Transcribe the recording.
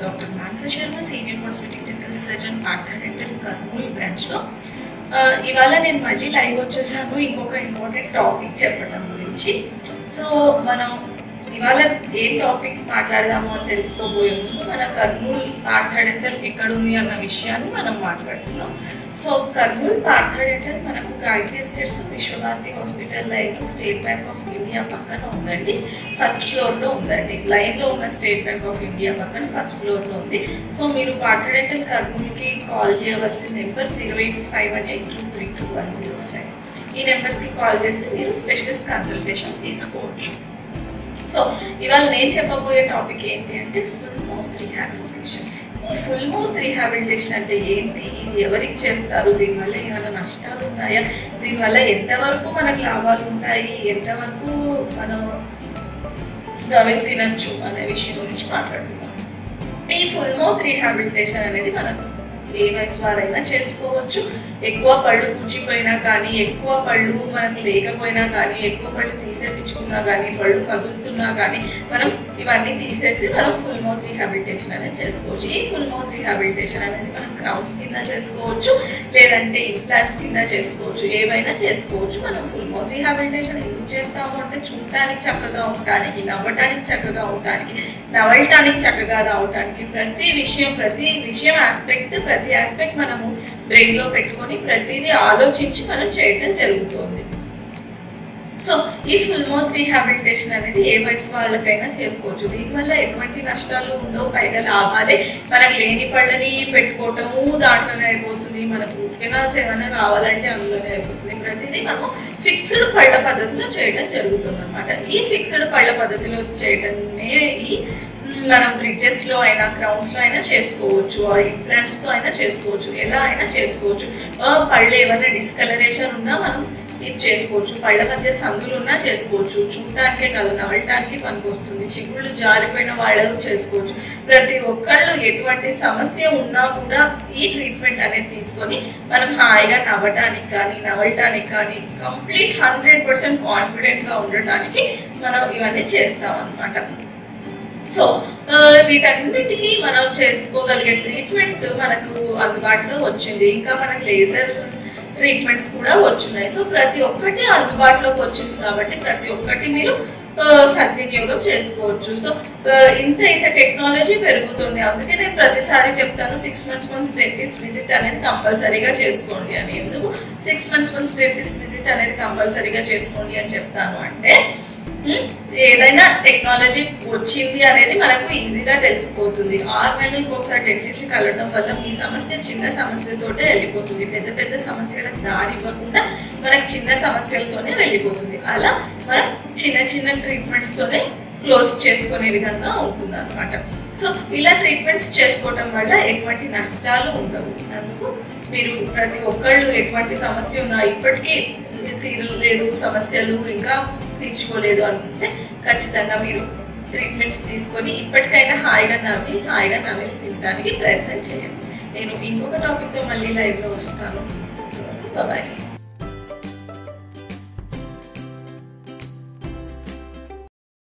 doctor Mansa Sharma senior cosmetic dental surgeon Partha dental Kurnool బ్రాంచ్లో ఇవాళ నేను మళ్ళీ లైవ్ వచ్చేసాను ఇంకొక ఇంపార్టెంట్ టాపిక్ చెప్పడం గురించి సో మనం ఇవాళ ఏ టాపిక్ మాట్లాడదాము అని తెలుసుకోబోయే ముందు మన కర్నూలు పార్థ డెంటల్ ఎక్కడుంది అన్న విషయాన్ని మనం మాట్లాడుతున్నాం సో కర్నూలు పార్థ డెంటల్ మనకు Gayatri estates Vishwabharati hospital line State Bank of India పక్కన ఉందండి ఫస్ట్ ఫ్లోర్లో ఉందండి లైన్లో ఉన్న స్టేట్ బ్యాంక్ ఆఫ్ ఇండియా పక్కన ఫస్ట్ ఫ్లోర్లో ఉంది సో మీరు పార్థ డెంటల్ కర్నూలుకి కాల్ చేయవలసిన number zero eight five one eight two three two one zero five ఈ నెంబర్స్కి కాల్ చేసి మీరు స్పెషలిస్ట్ కన్సల్టేషన్ తీసుకోవచ్చు సో ఇవాళ నేను చెప్పబోయే టాపిక్ ఏంటి అంటే ఫుల్ మౌత్ రీహాబిలిటేషన్ ఈ ఫుల్ మౌత్ రీహాబిలిటేషన్ అంటే ఏంటి ఇది ఎవరికి చేస్తారు దీనివల్ల ఏమైనా నష్టాలు ఉన్నాయా దీనివల్ల ఎంతవరకు మనకు లాభాలు ఉంటాయి ఎంతవరకు మనం గవి తినచ్చు అనే విషయం గురించి మాట్లాడుతున్నాం ఈ ఫుల్ మౌత్ రీహాబిలిటేషన్ అనేది మనకు ఏ వయసు వారైనా చేసుకోవచ్చు ఎక్కువ పళ్ళు కూర్చిపోయినా కానీ ఎక్కువ పళ్ళు మనకు లేకపోయినా కానీ ఎక్కువ పళ్ళు తీసేపించుకున్నా కానీ పళ్ళు కదులుతున్నా కానీ మనం ఇవన్నీ తీసేసి మనం ఫుల్ మౌత్ రీహాబిలిటేషన్ అనేది చేసుకోవచ్చు ఈ ఫుల్ మౌత్ రీహాబిలిటేషన్ అనేది మనం క్రౌన్స్ కింద చేసుకోవచ్చు లేదంటే ఇంప్లాంట్స్ కింద చేసుకోవచ్చు ఏవైనా చేసుకోవచ్చు మనం ఫుల్ మౌత్ రీహాబిలిటేషన్ ఎందుకు చేస్తాము అంటే చూడటానికి చక్కగా ఉండటానికి నవ్వటానికి చక్కగా ఉండటానికి నవ్వటానికి చక్కగా రావటానికి ప్రతి విషయం ప్రతి విషయం ఆస్పెక్ట్ ప్రతి ఆస్పెక్ట్ మనము బ్రెయిన్లో పెట్టుకొని ప్రతిదీ ఆలోచించి మనం చేయడం జరుగుతుంది సో ఈ ఫుల్ మౌత్ రీహాబిలిటేషన్ అనేది ఏ వయసు వాళ్ళకైనా చేసుకోవచ్చు దీనివల్ల ఎటువంటి నష్టాలు ఉండవు పైగా లాభాలే మనకు లేని పళ్ళని పెట్టుకోవటము దాంట్లోనే అయిపోతుంది మనకు కెనాల్స్ ఏమైనా రావాలంటే అందులోనే అయిపోతుంది ప్రతిదీ మనము ఫిక్స్డ్ పళ్ళ పద్ధతిలో చేయడం జరుగుతుంది అనమాట ఈ ఫిక్స్డ్ పళ్ళ పద్ధతిలో చేయడమే ఈ మనం బ్రిడ్జెస్ లో అయినా క్రౌన్స్ లో అయినా చేసుకోవచ్చు ఇంప్లాంట్స్ తో అయినా చేసుకోవచ్చు ఎలా అయినా చేసుకోవచ్చు పళ్ళు ఏమైనా డిస్కలరేషన్ ఉన్నా మనం ఇది చేసుకోవచ్చు పళ్ళ మధ్య సందులు ఉన్నా చేసుకోవచ్చు చూడటానికే కాదు నవ్వటానికి పనికి వస్తుంది చిగుళ్ళు జారిపోయిన వాళ్ళు చేసుకోవచ్చు ప్రతి ఒక్కళ్ళు ఎటువంటి సమస్య ఉన్నా కూడా ఈ ట్రీట్మెంట్ అనేది తీసుకొని మనం హాయిగా నవ్వటానికి కానీ నవ్వటానికి కానీ కంప్లీట్ హండ్రెడ్ పర్సెంట్ కాన్ఫిడెంట్గా ఉండటానికి మనం ఇవన్నీ చేస్తాం అనమాట సో వీటన్నిటికీ మనం చేసుకోగలిగే ట్రీట్మెంట్ మనకు అందుబాటులో వచ్చింది ఇంకా మనకు లేజర్ ట్రీట్మెంట్స్ కూడా వచ్చున్నాయి సో ప్రతి ఒక్కటి అందుబాటులోకి వచ్చింది కాబట్టి ప్రతి ఒక్కటి మీరు సద్వినియోగం చేసుకోవచ్చు సో ఇంత ఇంత టెక్నాలజీ పెరుగుతుంది అందుకే నేను ప్రతిసారి చెప్తాను six months months dentist visit అనేది కంపల్సరీగా చేసుకోండి అని ఎందుకు six months months dentist visit అనేది కంపల్సరీగా చేసుకోండి అని చెప్తాను అంటే ఏదైనా టెక్నాలజీ వచ్చింది అనేది మనకు ఈజీగా తెలిసిపోతుంది ఆరు నెలలకు ఒకసారి డెంటిస్ట్ని కలవడం వల్ల మీ సమస్య చిన్న సమస్యతోటే వెళ్ళిపోతుంది పెద్ద పెద్ద సమస్యలకు దారి ఇవ్వకుండా మనకు చిన్న సమస్యలతోనే వెళ్ళిపోతుంది అలా మనం చిన్న చిన్న ట్రీట్మెంట్స్తోనే క్లోజ్ చేసుకునే విధంగా ఉంటుంది అనమాట సో ఇలా ట్రీట్మెంట్స్ చేసుకోవటం వల్ల ఎటువంటి నష్టాలు ఉండవు అందుకు మీరు ప్రతి ఒక్కళ్ళు ఎటువంటి సమస్య ఉన్నా ఇప్పటికీ తీరలేదు సమస్యలు ఇంకా తీర్చుకోలేదు అనుకుంటే ఖచ్చితంగా మీరు ట్రీట్మెంట్స్ తీసుకొని ఇప్పటికైనా హాయిగా నవ్వి హాయిగా నవ్వి తినడానికి ప్రయత్నం చేయండి నేను ఇంకొక టాపిక్తో మళ్ళీ లైవ్లో వస్తాను బాయ్